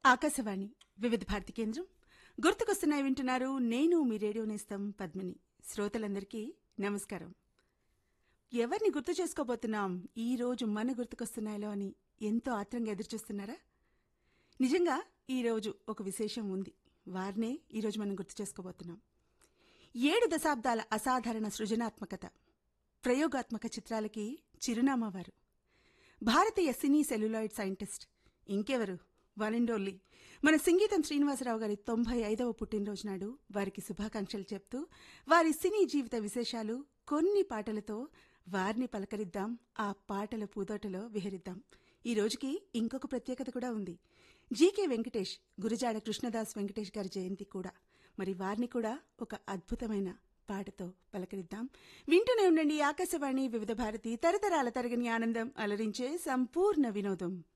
ఆకాశవాణి వివిధ భారతి కేంద్రం గుర్తుకొస్తున్నాయి వింటున్నారు నేను మీ రేడియో నేస్తం పద్మిని శ్రోతలందరికీ నమస్కారం ఎవరిని గుర్తు చేసుకోబోతున్నాం ఈ రోజు మన గుర్తుకొస్తున్నాయిలో అని ఎంతో ఆత్రంగా ఎదురుచూస్తున్నారా నిజంగా ఈ రోజు ఒక విశేషం ఉంది వారినే ఈరోజు మనం గుర్తు చేసుకోబోతున్నాం ఏడు దశాబ్దాల అసాధారణ సృజనాత్మకత ప్రయోగాత్మక చిత్రాలకి చిరునామా వారు భారతీయ సినీ సెల్యులాయిడ్ సైంటిస్ట్ ఇంకెవరు వన్ అండ్ ఓన్లీ మన సంగీతం శ్రీనివాసరావు గారి తొంభై ఐదవ పుట్టినరోజు నాడు వారికి శుభాకాంక్షలు చెప్తూ వారి సినీ జీవిత విశేషాలు కొన్ని పాటలతో వారిని పలకరిద్దాం ఆ పాటల పూదోటలో విహరిద్దాం ఈ రోజుకి ఇంకొక ప్రత్యేకత కూడా ఉంది జీకే వెంకటేష్ గురజాడ కృష్ణదాస్ వెంకటేష్ గారి జయంతి కూడా మరి వారిని కూడా ఒక అద్భుతమైన పాటతో పలకరిద్దాం వింటూనే ఉండండి ఆకాశవాణి వివిధ భారతి తరతరాల తరగని ఆనందం అలరించే సంపూర్ణ వినోదం